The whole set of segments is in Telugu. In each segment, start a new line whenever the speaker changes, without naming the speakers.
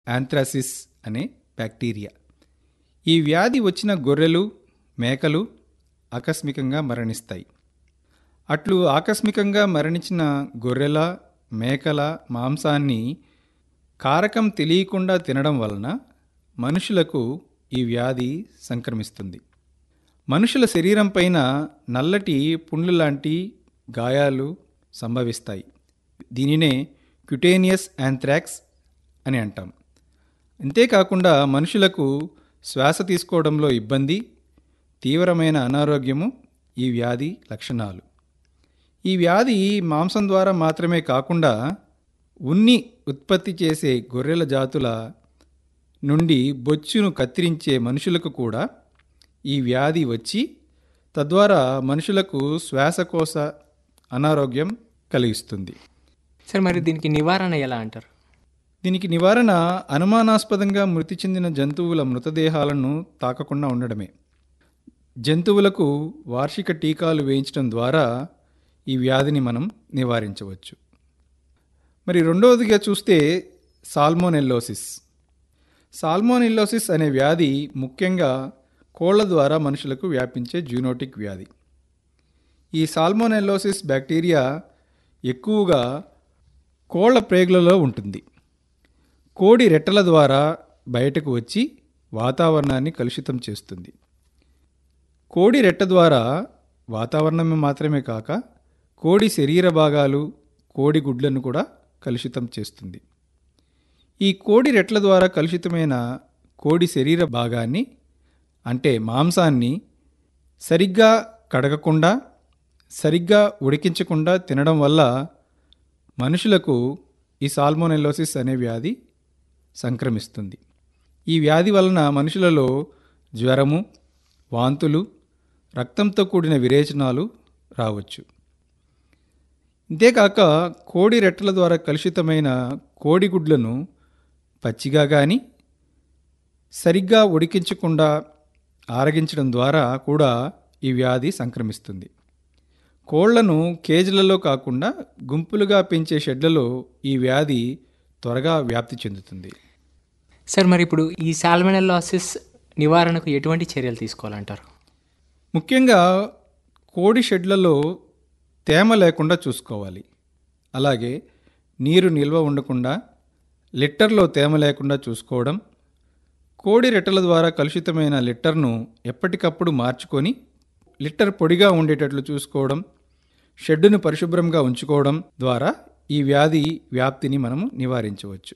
యాంథ్రాసిస్ అనే బ్యాక్టీరియా ఈ వ్యాధి వచ్చిన గొర్రెలు మేకలు ఆకస్మికంగా మరణిస్తాయి అట్లు ఆకస్మికంగా మరణించిన గొర్రెల మేకల మాంసాన్ని కారకం తెలియకుండా తినడం వలన మనుషులకు ఈ వ్యాధి సంక్రమిస్తుంది మనుషుల శరీరం పైన నల్లటి పుండ్లు లాంటి గాయాలు సంభవిస్తాయి దీనినే క్యుటేనియస్ యాంథ్రాక్స్ అని అంటాం అంతేకాకుండా మనుషులకు శ్వాస తీసుకోవడంలో ఇబ్బంది తీవ్రమైన అనారోగ్యము ఈ వ్యాధి లక్షణాలు ఈ వ్యాధి మాంసం ద్వారా మాత్రమే కాకుండా ఉన్ని ఉత్పత్తి చేసే గొర్రెల జాతుల నుండి బొచ్చును కత్తిరించే మనుషులకు కూడా ఈ వ్యాధి వచ్చి తద్వారా మనుషులకు శ్వాసకోశ అనారోగ్యం కలిగిస్తుంది
సార్ మరి దీనికి నివారణ ఎలా అంటారు
దీనికి నివారణ అనుమానాస్పదంగా మృతి చెందిన జంతువుల మృతదేహాలను తాకకుండా ఉండడమే జంతువులకు వార్షిక టీకాలు వేయించడం ద్వారా ఈ వ్యాధిని మనం నివారించవచ్చు మరి రెండవదిగా చూస్తే సాల్మోనెల్లోసిస్ సాల్మోనెల్లోసిస్ అనే వ్యాధి ముఖ్యంగా కోళ్ల ద్వారా మనుషులకు వ్యాపించే జూనోటిక్ వ్యాధి ఈ సాల్మోనెల్లోసిస్ బ్యాక్టీరియా ఎక్కువగా కోళ్ల ప్రేగులలో ఉంటుంది కోడి రెట్టల ద్వారా బయటకు వచ్చి వాతావరణాన్ని కలుషితం చేస్తుంది కోడి రెట్ట ద్వారా వాతావరణం మాత్రమే కాక కోడి శరీర భాగాలు కోడి గుడ్లను కూడా కలుషితం చేస్తుంది ఈ కోడి రెట్ల ద్వారా కలుషితమైన కోడి శరీర భాగాన్ని అంటే మాంసాన్ని సరిగ్గా కడగకుండా సరిగ్గా ఉడికించకుండా తినడం వల్ల మనుషులకు ఈ సాల్మోనెల్లోసిస్ అనే వ్యాధి సంక్రమిస్తుంది ఈ వ్యాధి వలన మనుషులలో జ్వరము వాంతులు రక్తంతో కూడిన విరేచనాలు రావచ్చు ఇంతేకాక కోడి రెట్టల ద్వారా కలుషితమైన కోడిగుడ్లను పచ్చిగా కానీ సరిగ్గా ఉడికించకుండా ఆరగించడం ద్వారా కూడా ఈ వ్యాధి సంక్రమిస్తుంది కోళ్లను కేజీలలో కాకుండా గుంపులుగా పెంచే షెడ్లలో ఈ వ్యాధి త్వరగా వ్యాప్తి చెందుతుంది
సార్ మరి ఇప్పుడు ఈ సాల్మనెల్లాసిస్ నివారణకు ఎటువంటి చర్యలు తీసుకోవాలంటారు
ముఖ్యంగా కోడి షెడ్లలో తేమ లేకుండా చూసుకోవాలి అలాగే నీరు నిల్వ ఉండకుండా లిట్టర్లో తేమ లేకుండా చూసుకోవడం కోడి రెట్టల ద్వారా కలుషితమైన లిట్టర్ను ఎప్పటికప్పుడు మార్చుకొని లిట్టర్ పొడిగా ఉండేటట్లు చూసుకోవడం షెడ్డును పరిశుభ్రంగా ఉంచుకోవడం ద్వారా ఈ వ్యాధి వ్యాప్తిని మనము నివారించవచ్చు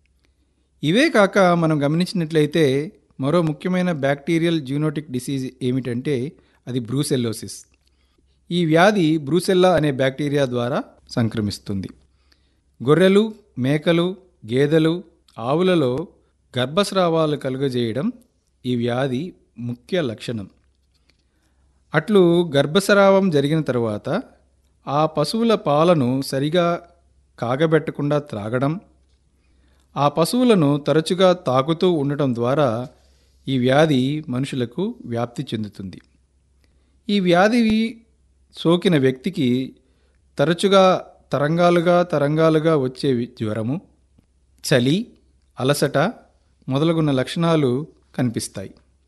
ఇవే కాక మనం గమనించినట్లయితే మరో ముఖ్యమైన బ్యాక్టీరియల్ జూనోటిక్ డిసీజ్ ఏమిటంటే అది బ్రూసెల్లోసిస్ ఈ వ్యాధి బ్రూసెల్లా అనే బ్యాక్టీరియా ద్వారా సంక్రమిస్తుంది గొర్రెలు మేకలు గేదెలు ఆవులలో గర్భస్రావాలు కలుగజేయడం ఈ వ్యాధి ముఖ్య లక్షణం అట్లు గర్భస్రావం జరిగిన తర్వాత ఆ పశువుల పాలను సరిగా కాగబెట్టకుండా త్రాగడం ఆ పశువులను తరచుగా తాకుతూ ఉండటం ద్వారా ఈ వ్యాధి మనుషులకు వ్యాప్తి చెందుతుంది ఈ వ్యాధి సోకిన వ్యక్తికి తరచుగా తరంగాలుగా తరంగాలుగా వచ్చే జ్వరము చలి అలసట మొదలగున్న లక్షణాలు కనిపిస్తాయి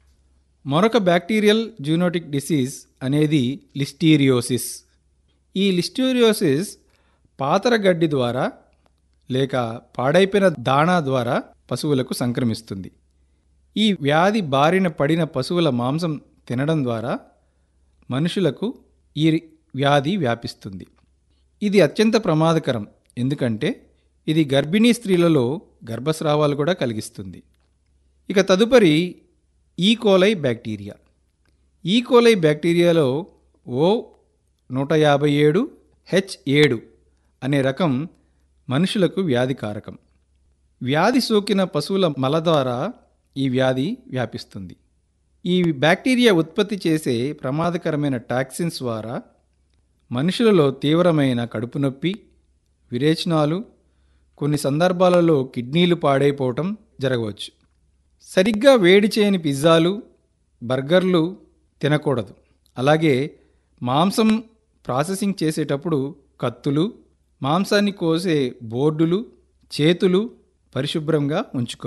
మరొక బ్యాక్టీరియల్ జూనోటిక్ డిసీజ్ అనేది లిస్టీరియోసిస్ ఈ లిస్టీరియోసిస్ పాతర గడ్డి ద్వారా లేక పాడైపోయిన దాణా ద్వారా పశువులకు సంక్రమిస్తుంది ఈ వ్యాధి బారిన పడిన పశువుల మాంసం తినడం ద్వారా మనుషులకు ఈ వ్యాధి వ్యాపిస్తుంది ఇది అత్యంత ప్రమాదకరం ఎందుకంటే ఇది గర్భిణీ స్త్రీలలో గర్భస్రావాలు కూడా కలిగిస్తుంది ఇక తదుపరి ఈకోలై బ్యాక్టీరియా ఈకోలై బ్యాక్టీరియాలో ఓ నూట యాభై ఏడు హెచ్ ఏడు అనే రకం మనుషులకు వ్యాధి కారకం వ్యాధి సోకిన పశువుల మల ద్వారా ఈ వ్యాధి వ్యాపిస్తుంది ఈ బ్యాక్టీరియా ఉత్పత్తి చేసే ప్రమాదకరమైన టాక్సిన్స్ ద్వారా మనుషులలో తీవ్రమైన కడుపు నొప్పి విరేచనాలు కొన్ని సందర్భాలలో కిడ్నీలు పాడైపోవటం జరగవచ్చు సరిగ్గా వేడి చేయని పిజ్జాలు బర్గర్లు తినకూడదు అలాగే మాంసం ప్రాసెసింగ్ చేసేటప్పుడు కత్తులు మాంసాన్ని కోసే బోర్డులు చేతులు పరిశుభ్రంగా ఉంచుకోవాలి